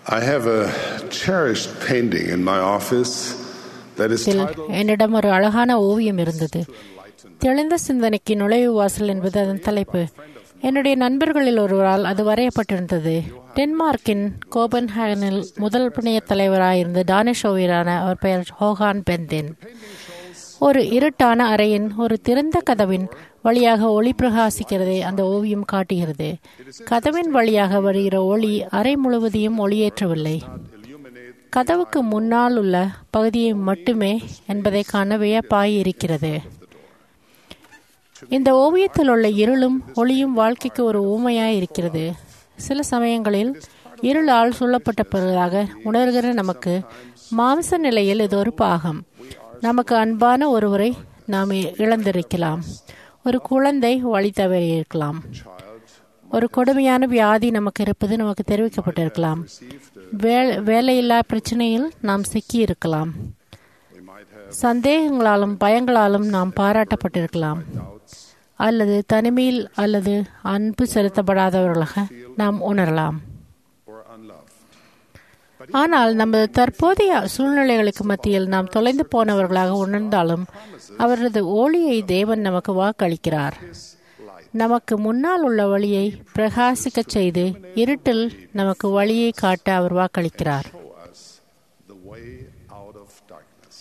I have a cherished painting in my office that is இதில் titled என்னிடம் ஒரு அழகான ஓவியம் இருந்தது தெளிந்த சிந்தனைக்கு நுழைவு வாசல் என்பது அதன் தலைப்பு என்னுடைய நண்பர்களில் ஒருவரால் அது வரையப்பட்டிருந்தது டென்மார்க்கின் கோபன்ஹேகனில் முதல் புண்ணிய தலைவராயிருந்த டானிஷ் ஓவியரான அவர் பெயர் ஹோகான் பெந்தேன் ஒரு இருட்டான அறையின் ஒரு திறந்த கதவின் வழியாக ஒளி பிரகாசிக்கிறதை அந்த ஓவியம் காட்டுகிறது கதவின் வழியாக வருகிற ஒளி அறை முழுவதையும் ஒளியேற்றவில்லை கதவுக்கு முன்னால் உள்ள பகுதியை மட்டுமே என்பதை காண வியப்பாய் இருக்கிறது இந்த ஓவியத்தில் உள்ள இருளும் ஒளியும் வாழ்க்கைக்கு ஒரு ஊமையாய் இருக்கிறது சில சமயங்களில் இருளால் சூழப்பட்ட பிறகாக உணர்கிற நமக்கு மாம்ச நிலையில் இது ஒரு பாகம் நமக்கு அன்பான ஒருவரை நாம் இழந்திருக்கலாம் ஒரு குழந்தை வழி தவறியிருக்கலாம் ஒரு கொடுமையான வியாதி நமக்கு இருப்பது நமக்கு தெரிவிக்கப்பட்டிருக்கலாம் வே- வேலையில்லா பிரச்சனையில் நாம் சிக்கி இருக்கலாம் சந்தேகங்களாலும் பயங்களாலும் நாம் பாராட்டப்பட்டிருக்கலாம் அல்லது தனிமையில் அல்லது அன்பு செலுத்தப்படாதவர்களாக நாம் உணரலாம் or unloved. ஆனால் நமது தற்போதைய சூழ்நிலைகளுக்கு மத்தியில் நாம் தொலைந்து போனவர்களாக உணர்ந்தாலும் அவரது ஒளியை தேவன் நமக்கு வாக்களிக்கிறார் நமக்கு முன்னால் உள்ள வழியை பிரகாசிக்கச் செய்து இருட்டில் நமக்கு வழியை காட்ட அவர் வாக்களிக்கிறார் Show us the way out of darkness.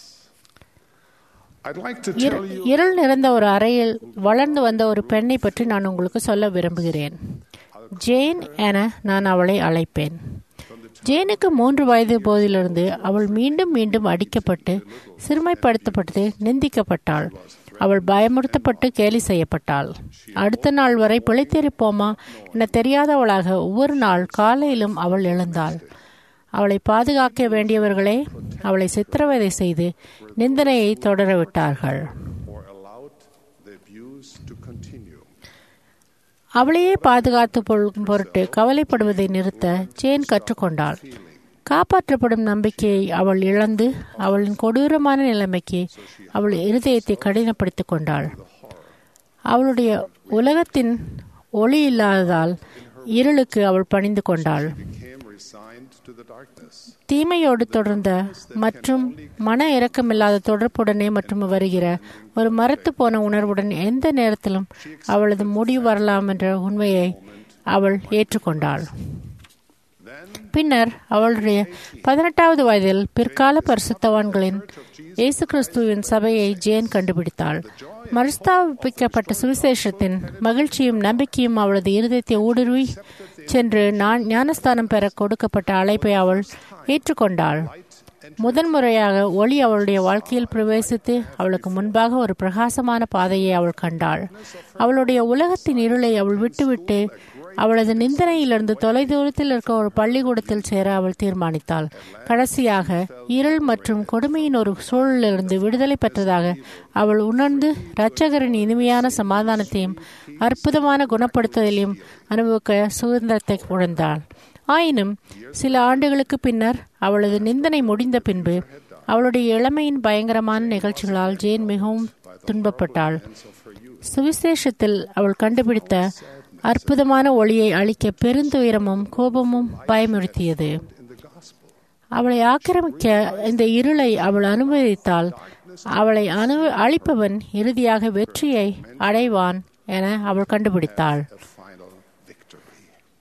I'd like to இரு- tell you இருள் நிறைந்த ஒரு அறையில் வளர்ந்து வந்த ஒரு பெண்ணை பற்றி நான் உங்களுக்கு சொல்ல விரும்புகிறேன் ஜேன் என நான் அவளை அழைப்பேன் ஜேனுக்கு மூன்று வயது போதிலிருந்து அவள் மீண்டும் மீண்டும் அடிக்கப்பட்டு சிறுமைப்படுத்தப்பட்டு நிந்திக்கப்பட்டாள் அவள் பயமுறுத்தப்பட்டு கேலி செய்யப்பட்டாள் அடுத்த நாள் வரை பிழைத்திருப்போமா என தெரியாதவளாக ஒவ்வொரு நாள் காலையிலும் அவள் எழுந்தாள் அவளை பாதுகாக்க வேண்டியவர்களே அவளை சித்திரவதை செய்து நிந்தனையை தொடர விட்டார்கள் or allowed the abuse to continue. அவளையே பாதுகாத்து கொள்ளும் பொருட்டு கவலைப்படுவதை நிறுத்த ஜேன் கற்றுக்கொண்டாள் காப்பாற்றப்படும் நம்பிக்கையை அவள் இழந்து அவளின் கொடூரமான நிலைமைக்கு அவள் இருதயத்தை கடினப்படுத்திக் கொண்டாள் அவளுடைய உலகத்தின் ஒளி இல்லாததால் இருளுக்கு அவள் பணிந்து கொண்டாள் Became resigned to the darkness. தீமையோடு தொடர்ந்த மற்றும் மன இரக்கமில்லாத தொடர்புடனே மற்றும் வருகிற ஒரு மரத்து போன உணர்வுடன் எந்த நேரத்திலும் அவளது முடிவு வரலாம் என்ற உண்மையை அவள் ஏற்றுக்கொண்டாள் பின்னர் அவளுடைய பதினெட்டாவது வயதில் பிற்கால பரிசுத்தவான்களின் இயேசு கிறிஸ்துவின் சபையை ஜேன் கண்டுபிடித்தாள் மறுஸ்தாபிக்கப்பட்ட சுவிசேஷத்தின் மகிழ்ச்சியும் நம்பிக்கையும் அவளது இருதயத்தை ஊடுருவி சென்று நான் ஞானஸ்தானம் பெற கொடுக்கப்பட்ட அழைப்பை அவள் ஏற்றுக்கொண்டாள் முதன்முறையாக ஒளி அவளுடைய வாழ்க்கையில் பிரவேசித்து அவளுக்கு முன்பாக ஒரு பிரகாசமான பாதையை அவள் கண்டாள் அவளுடைய உலகத்தின் இருளை அவள் விட்டுவிட்டு அவளது நிந்தனையிலிருந்து தொலைதூரத்தில் இருக்க ஒரு பள்ளிக்கூடத்தில் சேர அவள் தீர்மானித்தாள் கடைசியாக இருள் மற்றும் கொடுமையின் ஒரு சூழலிலிருந்து விடுதலை பெற்றதாக அவள் உணர்ந்து இரட்சகரின் இனிமையான சமாதானத்தையும் அற்புதமான குணப்படுத்துதலையும் அனுபவிக்க சுதந்திரத்தை உணர்ந்தாள் ஆயினும் சில ஆண்டுகளுக்கு பின்னர் அவளது நிந்தனை முடிந்த பின்பு அவளுடைய இளமையின் பயங்கரமான நிகழ்ச்சிகளால் ஜேன் மிகவும் துன்பப்பட்டாள் சுவிசேஷத்தில் அவள் கண்டுபிடித்த அற்புதமான ஒளியை அளிக்க பெருந்துயரமும் கோபமும் பயமுறுத்தியது அவளை ஆக்கிரமிக்க இந்த இருளை அவள் அனுமதித்தால் அவளை அனு அழிப்பவன் இறுதியாக வெற்றியை அடைவான் என அவள் கண்டுபிடித்தாள் A final victory.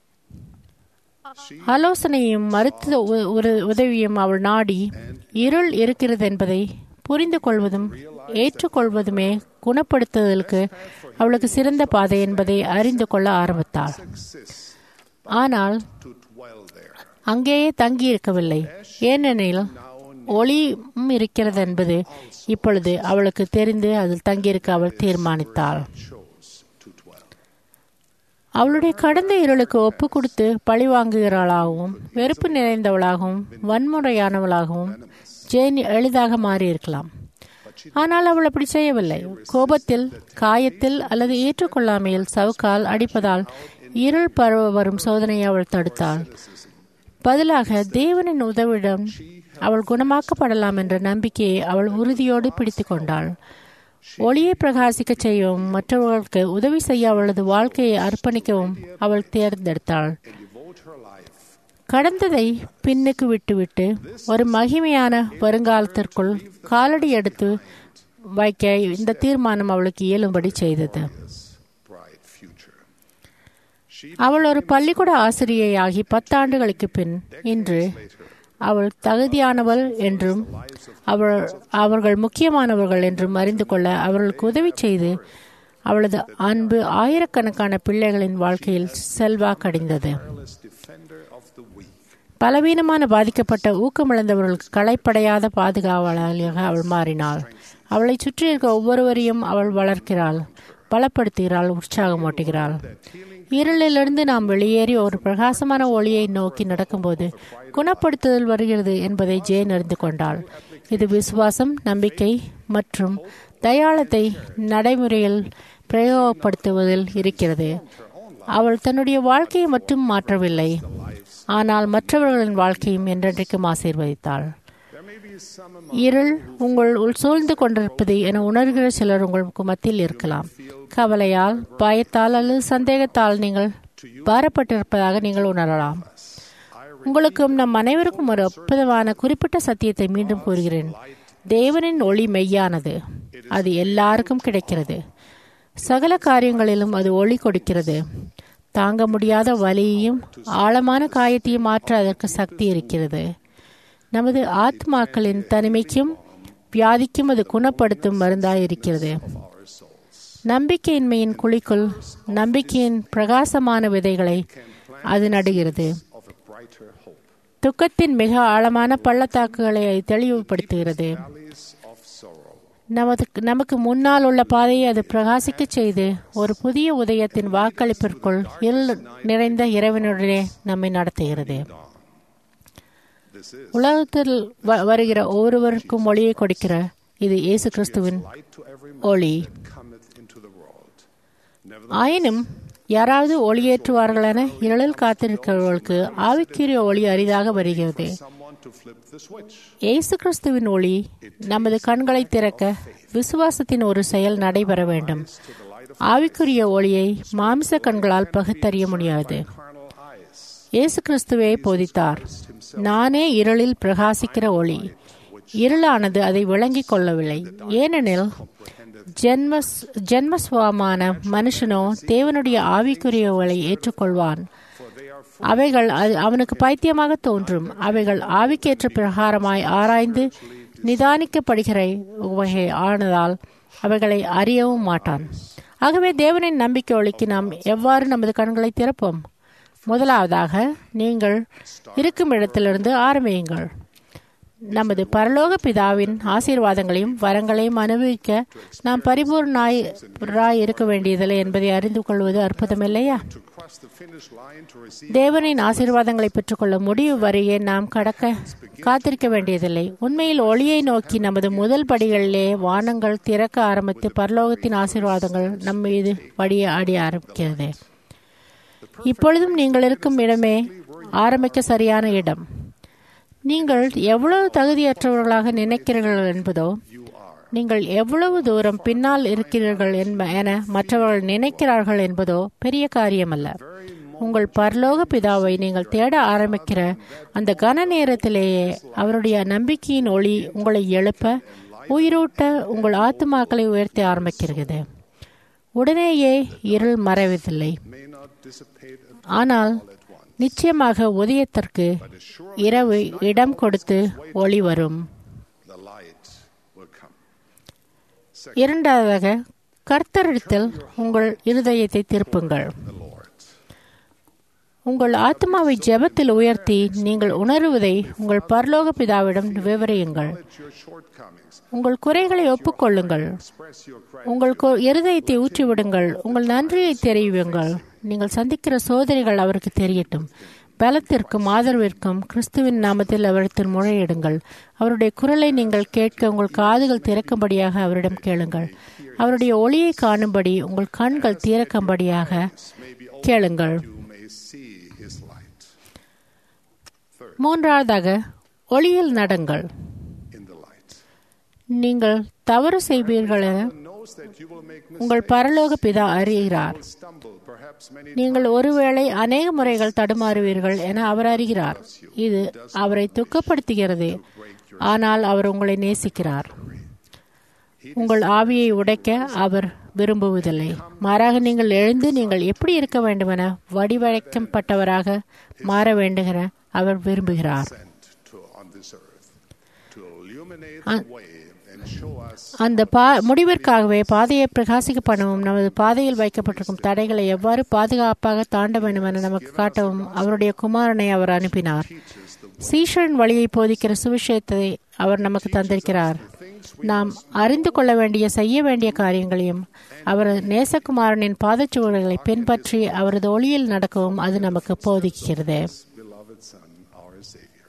ஆலோசனையும் மருத்துவ உ- ஒரு- உதவியும் அவள் நாடி இருள் இருக்கிறது என்பதை புரிந்து கொள்வதும் ஏற்றுக்கொள்வதுமே குணப்படுத்துதலுக்கு அவளுக்கு சிறந்த பாதை என்பதை அறிந்து கொள்ள ஆரம்பித்தாள் Exists ஆனால் to dwell there. அங்கேயே தங்கியிருக்கவில்லை ஏனெனில் ஒளியும் இருக்கிறது என்பது இப்பொழுது அவளுக்கு தெரிந்து அதில் தங்கியிருக்க அவள் தீர்மானித்தாள் Chose to dwell. அவளுடைய கடந்த இருளுக்கு ஒப்பு கொடுத்து பழி வாங்குகிறவளாகவும் வெறுப்பு நிறைந்தவளாகவும் வன்முறையானவளாகவும் ஜேன் எளிதாக மாறியிருக்கலாம் ஆனால் அவள் அப்படி செய்யவில்லை கோபத்தில் காயத்தில் அல்லது ஏற்றுக்கொள்ளாமையில் சவுக்கால் அடிப்பதால் இருள் பரவ வரும் சோதனையை அவள் தடுத்தாள் பதிலாக தேவனின் உதவியுடன் அவள் குணமாக்கப்படலாம் என்ற நம்பிக்கையை அவள் உறுதியோடு பிடித்து கொண்டாள் ஒளியை பிரகாசிக்கச் செய்யவும் மற்றவர்களுக்கு உதவி செய்ய அவளது வாழ்க்கையை அர்ப்பணிக்கவும் அவள் தேர்ந்தெடுத்தாள் Devote her life கடந்ததை பின்னுக்கு விட்டுவிட்டு ஒரு மகிமையான வருங்காலத்திற்குள் காலடி எடுத்து வைக்க இந்த தீர்மானம் அவளுக்கு இயலும்படி செய்தது bright future. அவள் ஒரு பள்ளிக்கூட ஆசிரியையாகி பத்தாண்டுகளுக்கு பின் இன்று அவள் தகுதியானவள் என்றும் அவள் அவர்கள் முக்கியமானவர்கள் என்றும் அறிந்து கொள்ள அவர்களுக்கு உதவி செய்து அவளது அன்பு ஆயிரக்கணக்கான பிள்ளைகளின் வாழ்க்கையில் செல்வாக்கடைந்தது Fearless defender of the weak. பலவீனமான பாதிக்கப்பட்ட ஊக்கமிழந்தவர்களுக்கு களைப்படையாத பாதுகாவலாளியாக அவள் மாறினாள் அவளை சுற்றி இருக்க ஒவ்வொருவரையும் அவள் வளர்க்கிறாள் பலப்படுத்துகிறாள் உற்சாகமூட்டுகிறாள் இருளிலிருந்து நாம் வெளியேறி ஒரு பிரகாசமான ஒளியை நோக்கி நடக்கும்போது குணப்படுத்துதல் வருகிறது என்பதை ஜேன் அறிந்து கொண்டாள் இது விசுவாசம் நம்பிக்கை மற்றும் தயாளத்தை நடைமுறையில் பிரயோகப்படுத்துவதில் இருக்கிறது அவள் தன்னுடைய வாழ்க்கையை மட்டும் மாற்றவில்லை ஆனால் மற்றவர்களின் வாழ்க்கையும் என்றென்றைக்கும் ஆசீர்வதித்தாள் There may be some இருள் உங்கள் உள் சூழ்ந்து கொண்டிருப்பது என உணர்கிற சிலர் உங்களுக்கு மத்தியில் இருக்கலாம் கவலையால் பயத்தால் அல்லது சந்தேகத்தால் நீங்கள் பாரப்பட்டிருப்பதாக நீங்கள் உணரலாம் உங்களுக்கும் நம் அனைவருக்கும் ஒரு அற்புதமான குறிப்பிட்ட சத்தியத்தை மீண்டும் கூறுகிறேன் தேவனின் ஒளி மெய்யானது அது எல்லாருக்கும் கிடைக்கிறது சகல காரியங்களிலும் அது ஒளி கொடுக்கிறது தாங்க முடியாத வலியையும் ஆழமான காயத்தையும் மாற்ற அதற்கு சக்தி இருக்கிறது நமது ஆத்மாக்களின் தனிமைக்கும் வியாதிக்கும் அது குணப்படுத்தும் மருந்தாய் இருக்கிறது நம்பிக்கையின்மையின் குழிக்குள் நம்பிக்கையின் பிரகாசமான விதைகளை அது நடுகிறது of a brighter hope. துக்கத்தின் மிக ஆழமான பள்ளத்தாக்குகளை அது தெளிவுபடுத்துகிறது Valleys of sorrow. நமது நமக்கு முன்னால் உள்ள பாதையை அது பிரகாசிக்கச் செய்து ஒரு புதிய உதயத்தின் வாக்களிப்பிற்குள் இருள் நிறைந்த இறைவனுடனே நம்மை நடத்துகிறது This is உலகத்தில் வ- வருகிற ஒவ்வொருவருக்கும் ஒளியை கொடுக்கிற இது இயேசு கிறிஸ்துவின் light to every ஒளி man cometh into the world. Nevertheless, ஆயினும் யாராவது ஒளியேற்றுவார்களென இருளில் காத்திருக்கிறவர்களுக்கு ஆவிக்குரிய ஒளி அரிதாக வருகிறது someone to flip the switch. இயேசு கிறிஸ்துவின் ஒளி நமது கண்களை திறக்க விசுவாசத்தின் ஒரு செயல் நடைபெற வேண்டும் ஆவிக்குரிய ஒளியை மாமிச கண்களால் பகுத்தறிய முடியாது Carnal eyes. இயேசு கிறிஸ்துவே போதித்தார் நானே இருளில் பிரகாசிக்கிற ஒளி இருளானது அதை விளங்கிக் கொள்ளவில்லை ஏனெனில் ஜென்மஸ் ஜென்மஸ்வமான மனுஷனோ தேவனுடைய ஆவிக்குரிய ஒளி ஏற்றுக்கொள்வான் அவைகள் அது- அவனுக்கு பைத்தியமாக தோன்றும் அவைகள் ஆவிக்கேற்ற பிரகாரமாய் ஆராய்ந்து நிதானிக்கப்படுகிற வகை ஆனதால் அவைகளை அறியவும் மாட்டான் ஆகவே தேவனின் நம்பிக்கை ஒளிக்கு நாம் எவ்வாறு நமது கண்களை திறப்போம் முதலாவதாக நீங்கள் இருக்கும் இடத்திலிருந்து ஆரம்பியுங்கள் நமது பரலோக பிதாவின் ஆசீர்வாதங்களையும் வரங்களையும் அனுபவிக்க நாம் பரிபூர்ணாய் ராய் இருக்க வேண்டியதில்லை என்பதை அறிந்து கொள்வது அற்புதமில்லையா To cross the finish line to receive தேவனின் ஆசீர்வாதங்களை பெற்றுக்கொள்ள முடிவு வரையே நாம் கடக்க காத்திருக்க வேண்டியதில்லை உண்மையில் ஒளியை நோக்கி நமது முதல் படிகளிலே வானங்கள் திறக்க ஆரம்பித்து பரலோகத்தின் ஆசீர்வாதங்கள் நம் மீது வடிய ஆடி ஆரம்பிக்கிறது இப்பொழுதும் நீங்கள் இருக்கும் இடமே ஆரம்பிக்க சரியான இடம் நீங்கள் எவ்வளவு தகுதியற்றவர்களாக நினைக்கிறீர்கள் என்பதோ நீங்கள் எவ்வளவு தூரம் பின்னால் இருக்கிறீர்கள் என்ப- என மற்றவர்கள் நினைக்கிறார்கள் என்பதோ பெரிய காரியமல்ல உங்கள் பரலோக பிதாவை நீங்கள் தேட ஆரம்பிக்கிற அந்த கன நேரத்திலேயே அவருடைய நம்பிக்கையின் ஒளி உங்களை எழுப்ப உயிரூட்ட உங்கள் ஆத்துமாக்களை உயர்த்த ஆரம்பிக்கிறது உடனேயே இருள் மறைவதில்லை may not dissipate at ஆனால் நிச்சயமாக உதயத்திற்கு இரவு இடம் கொடுத்து ஒளி வரும் the light will come. இரண்டாவதாக கர்த்தரிடத்தில் உங்கள் இருதயத்தை திருப்புங்கள் The Lord. உங்கள் ஆத்மாவை ஜெபத்தில் உயர்த்தி நீங்கள் உணருவதை உங்கள் பரலோக பிதாவிடம் விவரியுங்கள் Let your shortcomings உங்கள் குறைகளை ஒப்புக்கொள்ளுங்கள் express your gratitude. உங்கள் கு- இருதயத்தை ஊற்றிவிடுங்கள் உங்கள் நன்றியை தெரிவியுங்கள் நீங்கள் சந்திக்கிற சோதனைகள் அவருக்கு தெரியட்டும் பலத்திற்கும் ஆதரவிற்கும் கிறிஸ்துவின் நாமத்தில் அவரிடத்தில் முறையிடுங்கள் அவருடைய குரலை நீங்கள் கேட்க உங்கள் காதுகள் திறக்கும்படியாக அவரிடம் கேளுங்கள் அவருடைய ஒளியை காணும்படி உங்கள் கண்கள் திறக்கும்படியாக கேளுங்கள் You may see his light மூன்றாவதாக ஒளியில் நடங்கள் in the light. நீங்கள் தவறு செய்வீர்கள் என knows that you will make உங்கள் பரலோக பிதா அறிகிறார் mistakes, stumble, perhaps many நீங்கள் ஒருவேளை அநேக முறைகள் தடுமாறுவீர்கள் என அவர் அறிகிறார் இது அவரை துக்கப்படுத்துகிறது ஆனால் அவர் உங்களை நேசிக்கிறார் உங்கள் ஆவியை உடைக்க அவர் விரும்புவதில்லை மாறாக நீங்கள் எழுந்து நீங்கள் எப்படி இருக்க வேண்டுமென வடிவமைக்கப்பட்டவராக மாற வேண்டுகிற அவர் விரும்புகிறார் sent to on this earth to illuminate the way and show us அந்த பா முடிவிற்காகவே பாதையை பிரகாசிக்க பண்ணவும் நமது பாதையில் வைக்கப்பட்டிருக்கும் தடைகளை எவ்வாறு பாதுகாப்பாக தாண்ட வேண்டும் என நமக்கு காட்டவும் அவருடைய குமாரனை அவர் அனுப்பினார் சீஷரின் வழியை போதிக்கிற சுவிசேஷத்தை அவர் நமக்கு தந்திருக்கிறார் நாம் அறிந்து கொள்ள வேண்டிய செய்ய வேண்டிய காரியங்களையும் அவர் நேசகுமாரனின் பாதச்சுவடுகளை பின்பற்றி அவரது ஒளியில் நடக்கவும் அது நமக்கு போதிக்கிறது beloved Son, our Savior.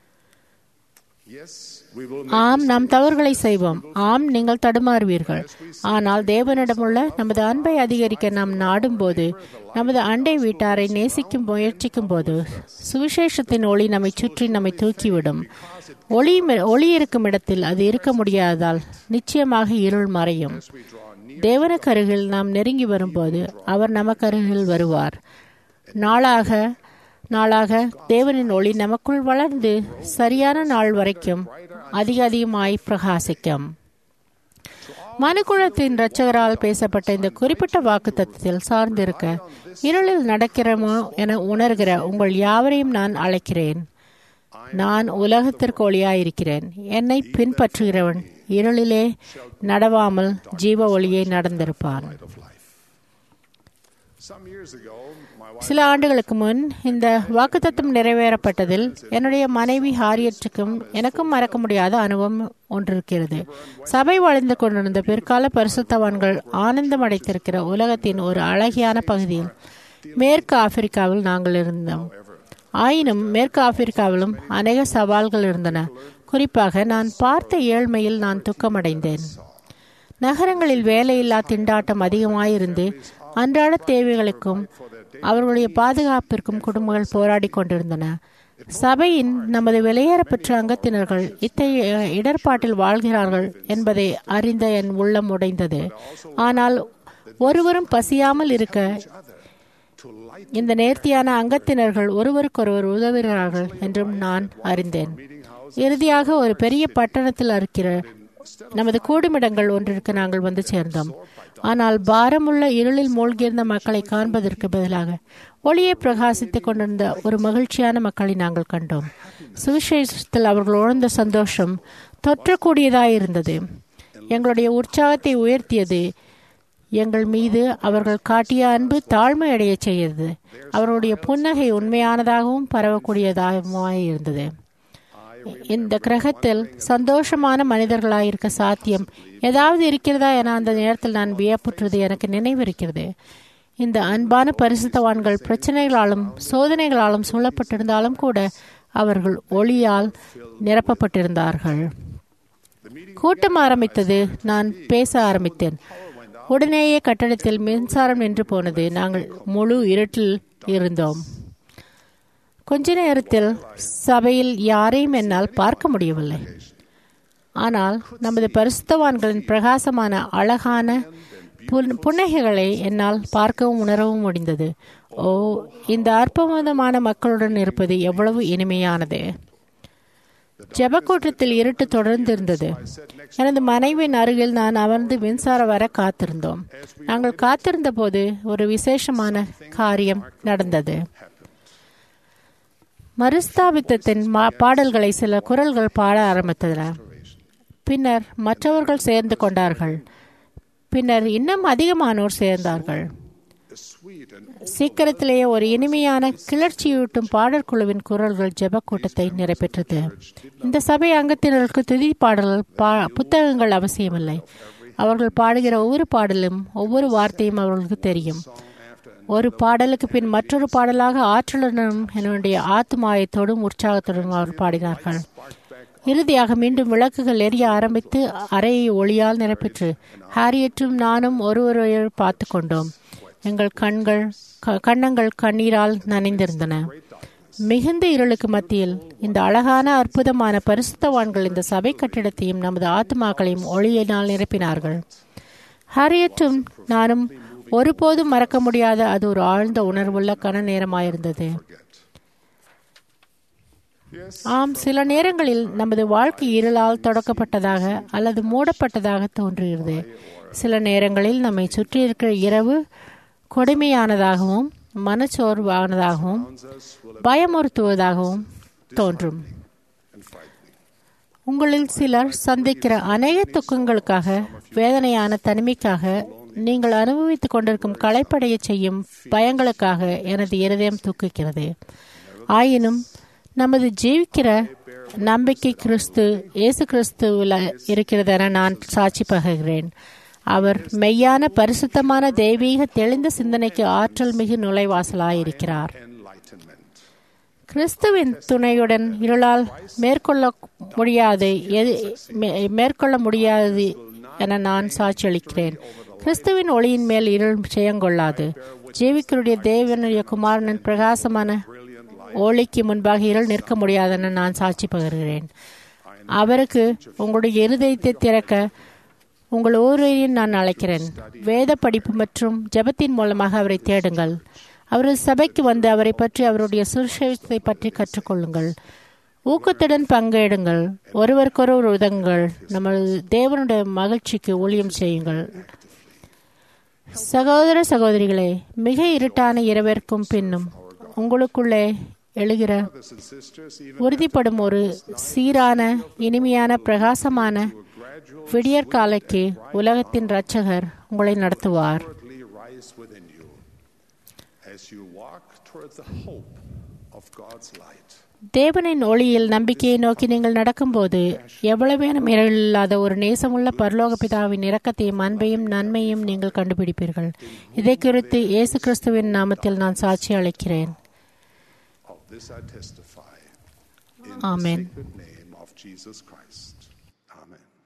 Yes, we will ஆம் நாம் தவறுகளை செய்வோம் ஆம் நீங்கள் தடுமாறுவீர்கள் ஆனால் தேவனிடமுள்ள நமது அன்பை அதிகரிக்க நாம் நாடும்போது நமது அண்டை வீட்டாரை நேசிக்கும் முயற்சிக்கும் போது சுவிசேஷத்தின் ஒளி நம்மை சுற்றி நம்மை தூக்கிவிடும் ஒளி ஒளி இருக்கும் இடத்தில் அது இருக்க முடியாததால் நிச்சயமாக இருள் மறையும் தேவனுக்கு அருகில் நாம் நெருங்கி வரும்போது அவர் நமக்கு அருகில் வருவார் நாளாக நாளாக தேவனின் ஒளி நமக்குள் வளர்ந்து சரியான நாள் வரைக்கும் அதிக அதிகமாய் பிரகாசிக்கும் மனுக்குலத்தின் இரட்சகரால் பேசப்பட்ட இந்த குறிப்பிட்ட வாக்கு தத்துவத்தில் சார்ந்திருக்க இருளில் நடக்கிறமோ என உணர்கிற உங்கள் யாவரையும் நான் அழைக்கிறேன் நான் உலகத்திற்கு ஒளியாயிருக்கிறேன் என்னை பின்பற்றுகிறவன் இருளிலே நடவாமல் ஜீவ ஒளியை நடந்திருப்பான் of life. Some years ago, my wife சில ஆண்டுகளுக்கு முன் இந்த வாக்குத்தத்தம் நிறைவேறப்பட்டதில் என்னுடைய மனைவி ஹாரியற்றுக்கும் எனக்கும் மறக்க முடியாத அனுபவம் ஒன்றிருக்கிறது சபை வாழ்ந்து கொண்டிருந்த பிற்கால பரிசுத்தவான்கள் ஆனந்தம் அடைத்திருக்கிற உலகத்தின் ஒரு அழகியான பகுதியில் மேற்கு ஆப்பிரிக்காவில் நாங்கள் இருந்தோம் ஆயினும் மேற்கு ஆப்பிரிக்காவிலும் அநேக சவால்கள் இருந்தன குறிப்பாக நான் பார்த்த ஏழ்மையில் நான் துக்கமடைந்தேன் நகரங்களில் வேலையில்லா திண்டாட்டம் அதிகமாயிருந்து அன்றாட தேவைகளுக்கும் அவர்களுடைய பாதுகாப்பிற்கும் குடும்பங்கள் போராடி கொண்டிருந்தன சபையின் நமது வெளியேறப்பெற்ற அங்கத்தினர்கள் இத்தகைய இடர்பாட்டில் வாழ்கிறார்கள் என்பதை அறிந்த என் உள்ளம் உடைந்தது ஆனால் ஒருவரும் பசியாமல் இருக்க to light இந்த நேர்த்தியான அங்கத்தினர்கள் ஒருவருக்கொருவர் உதவுகிறார்கள் என்றும் நான் அறிந்தேன் இறுதியாக ஒரு பெரிய பட்டணத்தில் இருக்கிற நமது கூடுமிடங்கள் ஒன்றிற்கு நாங்கள் வந்து சேர்ந்தோம் ஆனால் பாரமுள்ள இருளில் மூழ்கியிருந்த மக்களை காண்பதற்கு பதிலாக ஒளியை பிரகாசித்துக் கொண்டிருந்த ஒரு மகிழ்ச்சியான மக்களை நாங்கள் கண்டோம் சுவிசேஷத்தில் அவர்கள் உணர்ந்த சந்தோஷம் தொற்றக்கூடியதாயிருந்தது எங்களுடைய உற்சாகத்தை உயர்த்தியது எங்கள் மீது அவர்கள் காட்டிய அன்பு தாழ்மை அடைய செய்தது அவர்களுடைய புன்னகை உண்மையானதாகவும் பரவக்கூடியதாகவும் இருந்தது இந்த கிரகத்தில் சந்தோஷமான மனிதர்களாயிருக்க சாத்தியம் ஏதாவது இருக்கிறதா என அந்த நேரத்தில் நான் வியப்புற்றது எனக்கு நினைவிருக்கிறது இந்த அன்பான பரிசுத்தவான்கள் பிரச்சனைகளாலும் சோதனைகளாலும் சூழப்பட்டிருந்தாலும் கூட அவர்கள் ஒளியால் நிரப்பப்பட்டிருந்தார்கள் கூட்டம் ஆரம்பித்தது நான் பேச ஆரம்பித்தேன் உடனேயே கட்டடத்தில் மின்சாரம் நின்று போனது நாங்கள் முழு இருட்டில் இருந்தோம் கொஞ்ச நேரத்தில் சபையில் யாரையும் என்னால் பார்க்க முடியவில்லை ஆனால் நமது பரிசுத்தவான்களின் பிரகாசமான அழகான புன்- புன்னகைகளை என்னால் பார்க்கவும் உணரவும் முடிந்தது ஓ இந்த அற்புதமான மக்களுடன் இருப்பது எவ்வளவு இனிமையானது ஜெபக்கூட்டத்தில் இருட்டு தொடர்ந்து இருந்தது எனது மனைவியின் அருகில் நான் அமர்ந்து மின்சாரம் வர காத்திருந்தோம் நாங்கள் காத்திருந்த போது ஒரு விசேஷமான காரியம் நடந்தது மறுஸ்தாபித்தத்தின் மா- பாடல்களை சில குரல்கள் பாட ஆரம்பித்தன பின்னர் மற்றவர்கள் சேர்ந்து கொண்டார்கள் பின்னர் இன்னும் அதிகமானோர் சேர்ந்தார்கள் is sweet and சீக்கிரத்திலேயே ஒரு இனிமையான கிளர்ச்சியூட்டும் பாடற்குழுவின் குரல்கள் ஜெப கூட்டத்தை நிறைவேற்றது இந்த சபை அங்கத்தினருக்கு துதி பாடல்கள் பா புத்தகங்கள் அவசியமில்லை அவர்கள் பாடுகிற ஒவ்வொரு பாடலும் ஒவ்வொரு வார்த்தையும் அவர்களுக்கு தெரியும் ஒரு பாடலுக்கு பின் மற்றொரு பாடலாக ஆற்றலுடனும் என்னுடைய ஆத்மாயத்தோடும் உற்சாகத்துடனும் அவர் பாடினார்கள் இறுதியாக மீண்டும் விளக்குகள் எரிய ஆரம்பித்து அறையை ஒளியால் நிரப்பிற்று ஹாரியற்றும் நானும் ஒருவரையை பார்த்து கொண்டோம் எங்கள் கண்கள் க- கன்னங்கள் கண்ணீரால் நனைந்திருந்தன மிகுந்த இருளுக்கு மத்தியில் இந்த அழகான அற்புதமான பரிசுத்தவான்கள் இந்த சபை கட்டிடத்தையும் நமது ஆத்மாக்களையும் ஒளியினால் நிரப்பினார்கள் ஹாரியட்டும் நானும் ஒருபோதும் மறக்க முடியாத அது ஒரு ஆழ்ந்த உணர்வுள்ள கன நேரமாயிருந்தது forget. Yes, ஆம் சில நேரங்களில் நமது வாழ்க்கை இருளால் தொடக்கப்பட்டதாக அல்லது மூடப்பட்டதாக தோன்றுகிறது சில நேரங்களில் நம்மை சுற்றி இருக்கிற இரவு கொடுமையானதாகவும் மனச்சோர்வானதாகவும் us will பயமுறுத்துவதாகவும் தோன்றும் and frightening. உங்களில் சிலர் சந்திக்கிற அநேக துக்கங்களுக்காக வேதனையான தனிமைக்காக நீங்கள் அனுபவித்துக் கொண்டிருக்கும் களைப்படைய செய்யும் பயங்களுக்காக எனது இருதயம் தூக்குகிறது ஆயினும் நமது ஜீவிக்கிற நம்பிக்கை கிறிஸ்து இயேசு கிறிஸ்துவில் இருக்கிறது என நான் சாட்சி பகர்கிறேன் அவர் மெய்யான பரிசுத்தமான தெய்வீக தெளிந்த சிந்தனைக்கு ஆற்றல் மிகு நுழைவாசலாயிருக்கிறார் Enlightenment. கிறிஸ்துவின் துணையுடன் இருளால் மேற்கொள்ள முடியாது எது மே- மேற்கொள்ள முடியாது என நான் சாட்சியளிக்கிறேன் கிறிஸ்துவின் ஒளியின் மேல் இருள் செய்யங்கொள்ளாது ஜீவிக்கருடைய தேவனுடைய குமாரனின் பிரகாசமான ஒளிக்கு முன்பாக இருள் நிற்க முடியாதென நான் சாட்சி பகர்கிறேன் அவருக்கு உங்களுடைய இருதயத்தை திறக்க உங்கள் ஒவ்வொருவரையும் நான் அழைக்கிறேன் வேத படிப்பு மற்றும் ஜெபத்தின் மூலமாக அவரை தேடுங்கள் அவரது சபைக்கு வந்து அவரை பற்றி அவருடைய சுவிசேஷத்தை பற்றி கற்றுக்கொள்ளுங்கள் ஊக்கத்துடன் பங்கேடுங்கள் ஒருவருக்கொருவர் உதவுங்கள் நமது தேவனுடைய மகிழ்ச்சிக்கு ஊழியம் செய்யுங்கள் சகோதர சகோதரிகளே மிக இருட்டான இரவிற்கும் பின்னும் உங்களுக்குள்ளே எழுகிற Brothers and sisters, even உறுதிப்படும் ஒரு சீரான இனிமையான பிரகாசமான விடியற்காலைக்கு உலகத்தின் இரட்சகர் உங்களை நடத்துவார் inwardly rise within you as you walk toward the hope of God's light. தேவனின் ஒளியில் நம்பிக்கையை நோக்கி நீங்கள் நடக்கும்போது எவ்வளவேனும் இல்லாத ஒரு நேசமுள்ள பரலோக பிதாவின் இரக்கத்தையும் அன்பையும் நன்மையும் நீங்கள் கண்டுபிடிப்பீர்கள் இதை குறித்து இயேசு கிறிஸ்துவின் நாமத்தில் நான் சாட்சி அளிக்கிறேன் Of this I testify in Amen. the sacred name of Jesus Christ. Amen.